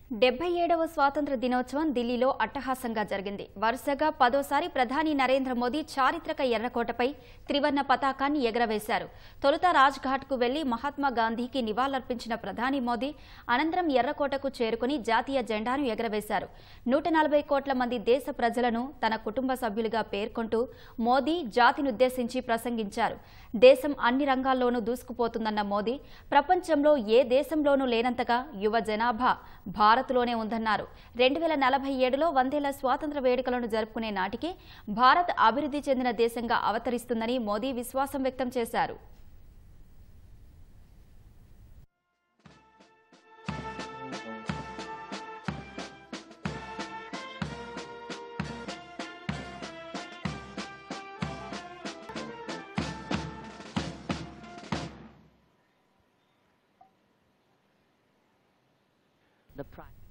డెబ్బై ఏడవ స్వాతంత్ర దినోత్సవం ఢిల్లీలో అట్టహాసంగా జరిగింది వరుసగా పదోసారి ప్రధాని నరేంద్ర మోదీ చారిత్రక ఎర్రకోటపై త్రివర్ణ పతాకాన్ని ఎగరవేశారు తొలుత రాజ్ఘాట్కు వెళ్లి మహాత్మా గాంధీకి నివాళులర్పించిన ప్రధాని మోదీ అనంతరం ఎర్రకోటకు చేరుకుని జాతీయ జెండాను ఎగరవేశారు నూట నలభై కోట్ల మంది దేశ ప్రజలను తన కుటుంబ సభ్యులుగా పేర్కొంటూ మోదీ జాతినుద్దేశించి ప్రసంగించారు దేశం అన్ని రంగాల్లోనూ దూసుకుపోతుందన్న మోదీ ప్రపంచంలో ఏ దేశంలోనూ లేనంతగా యువ జనాభా భారత్లోనే ఉందన్నారు రెండు వేల నలభై ఏడులో వందేళ్ల స్వాతంత్ర వేడుకలను జరుపుకునే నాటికి భారత్ అభివృద్ధి చెందిన దేశంగా అవతరిస్తుందని మోదీ విశ్వాసం వ్యక్తం చేశారు the prime